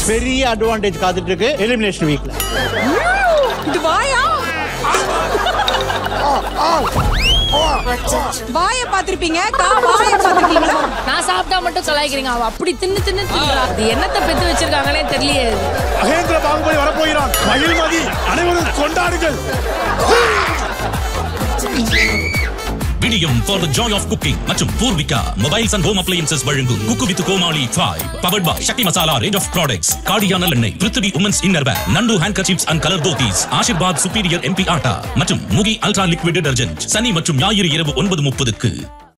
பெரிய அட்வான்டேஜ் காத்துட்டு இருக்கு எலிமினேஷன் வீக்ல இது வாயா வாய பாத்திருப்பீங்க கா வாய பாத்திருக்கீங்களா நான் சாப்பிட்டா மட்டும் கலாய்க்கிறீங்க அவ அப்படி தின்னு தின்னு தின்றா அது என்னத்தை பெத்து வச்சிருக்காங்கன்னே தெரியலையே இது. மகேந்திர பாகுபலி வரப்போகிறான் மகிழ்மதி அனைவரும் கொண்டாடுங்கள் விடியம் for the joy of cooking மற்றும் Poorvika mobiles and home appliances வழங்கும் குக்கு வித் கோமாளி five powered by Sakthi masala range of products காடியா நல்லெண்ணெய் பிருத்திவி உமன்ஸ் இன்னர் வேர் நண்டு ஹேண்ட் கச்சிப்ஸ் அண்ட் கலர் தோதீஸ் ஆஷிர்வாத் சுப்பீரியர் எம்பி ஆட்டா மற்றும் முகி அல்ட்ரா லிக்விட் டிடர்ஜென்ட் சனி மற்றும் ஞாயிறு இரவு ஒன்பது முப்பதுக்கு